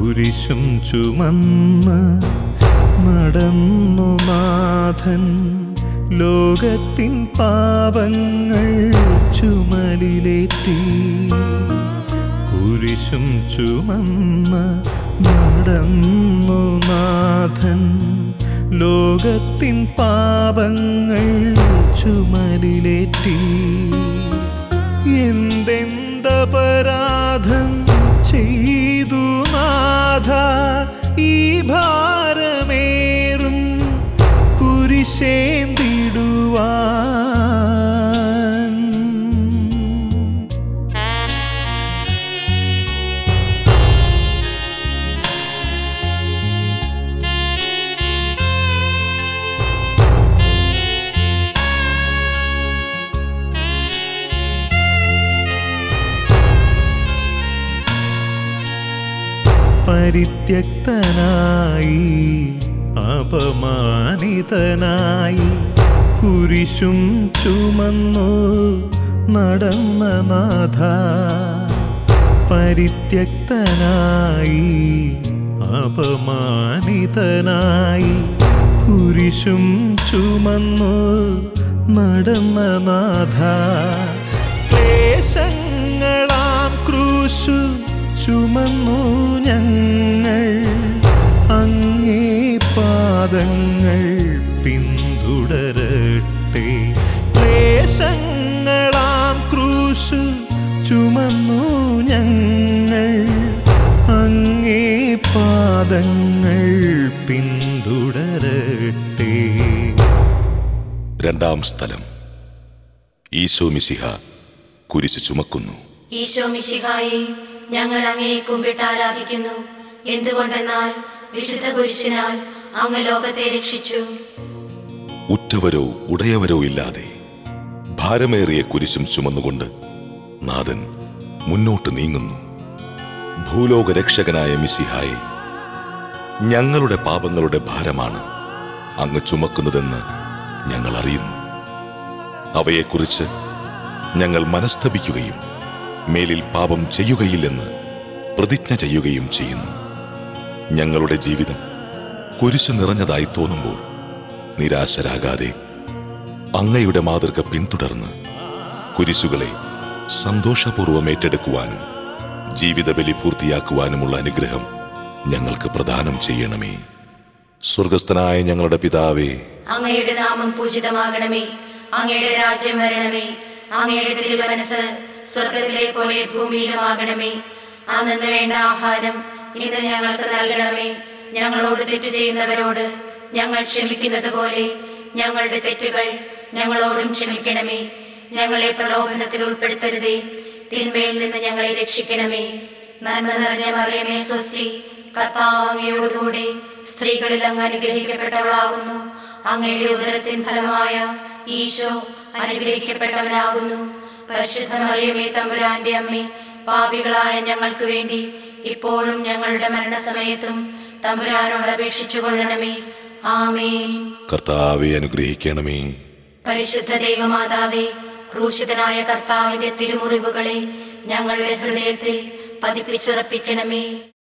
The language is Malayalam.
കുരിശും ചുമന്ന് നടന്നു നാഥൻ ലോകത്തിൻ പാപങ്ങൾ ചുമലിലേറ്റി കുരിശും ചുമന്ന് നടന്നു നാഥൻ ലോകത്തിൻ പാപങ്ങൾ ചുമലിലേറ്റി എന്തെന്തപരാധം ചെയ്തു നാഥ ഈ ഭാരമേറും കുരിശേന്തിടുവാൻ പരിത്യക്തനായി അപമാനിതനായി കുരിശും ചുമന്നു നടന്ന നാഥ പരിത്യക്തനായി അപമാനിതനായി കുരിശും ചുമന്നു നടന്ന നാഥ ക്ലേശങ്ങളാം ക്രൂശു ചുമന്നു ഞങ്ങൾ അങ്ങേ പാദങ്ങൾ പിന്തുടരട്ടെ ക്ലേശങ്ങളാം ക്രൂശു ചുമന്നു ഞങ്ങൾ അങ്ങേ പാദങ്ങൾ പിന്തുടരട്ടെ രണ്ടാം സ്ഥലം ഈശോ മിശിഹ കുരിശ് ചുമക്കുന്നു ഈശോ മിശിഹായി ഞങ്ങൾ അങ്ങയെ കുമ്പിട്ട് ആരാധിക്കുന്നു എന്തുകൊണ്ടെന്നാൽ വിശുദ്ധ കുരിശിനാൽ അങ്ങ് ലോകത്തെ രക്ഷിച്ചു ഉറ്റവരോ ഉടയവരോ ഇല്ലാതെ ഭാരമേറിയ കുരിശും ചുമന്നുകൊണ്ട് നാഥൻ മുന്നോട്ട് നീങ്ങുന്നു ഭൂലോക രക്ഷകനായ മിശിഹായെ ഞങ്ങളുടെ പാപങ്ങളുടെ ഭാരമാണ് അങ്ങ് ചുമക്കുന്നതെന്ന് ഞങ്ങൾ അറിയുന്നു അവയെക്കുറിച്ച് ഞങ്ങൾ മനസ്തപിക്കുകയും മേലിൽ പാപം ചെയ്യുകയില്ലെന്ന് പ്രതിജ്ഞ ചെയ്യുകയും ചെയ്യുന്നു ഞങ്ങളുടെ ജീവിതം കുരിശു നിറഞ്ഞതായി തോന്നുമ്പോൾ നിരാശരാകാതെ അങ്ങയുടെ മാതൃക പിന്തുടർന്ന് കുരിശുകളെ സന്തോഷപൂർവ്വം ഏറ്റെടുക്കുവാനും ജീവിത ബലി പൂർത്തിയാക്കുവാനുമുള്ള അനുഗ്രഹം ഞങ്ങൾക്ക് പ്രദാനം ചെയ്യണമേ സ്വർഗസ്ഥനായ ഞങ്ങളുടെ പിതാവേ അങ്ങയുടെ നാമം പൂജിതമാകണമേ അങ്ങയുടെ രാജ്യം വരണമേ അങ്ങയുടെ തിരുമനസ് സ്വർഗത്തിലെ പോലെ ഭൂമിയിലുമാകണമേ അന്നു വേണ്ട ആഹാരം ഇന്ന് ഞങ്ങൾക്ക് നൽകണമേ ഞങ്ങളോട് തെറ്റ് ചെയ്യുന്നവരോട് ഞങ്ങൾ ക്ഷമിക്കുന്നത് പോലെ ഞങ്ങളുടെ തെറ്റുകൾ ഞങ്ങളോടും ക്ഷമിക്കണമേ ഞങ്ങളെ പ്രലോഭനത്തിൽ ഉൾപ്പെടുത്തരുതേ തിന്മയിൽ നിന്ന് ഞങ്ങളെ രക്ഷിക്കണമേ നന്മ നിറഞ്ഞ മറിയമേ സ്വസ്തി കർത്താവ് അങ്ങയോടുകൂടെ സ്ത്രീകളിൽ അങ്ങ് അനുഗ്രഹിക്കപ്പെട്ടവളാകുന്നു അങ്ങയുടെ ഉദരത്തിൻ ഫലമായ ഈശോ അനുഗ്രഹിക്കപ്പെട്ടവനാകുന്നു പരിശുദ്ധ മറിയമേ തമ്പുരാന്റെ അമ്മേ പാപികളായ ഞങ്ങൾക്ക് വേണ്ടി ഇപ്പോഴും ഞങ്ങളുടെ മരണസമയത്തും തമ്പുരാനോട് അപേക്ഷിച്ചു കൊള്ളണമേ ആമേൻ കർത്താവെ അനുഗ്രഹിക്കണമേ പരിശുദ്ധ ദൈവമാതാവേ ക്രൂശിതനായ കർത്താവിന്റെ തിരുമുറിവുകളെ ഞങ്ങളുടെ ഹൃദയത്തിൽ പതിപ്പിച്ചുറപ്പിക്കണമേ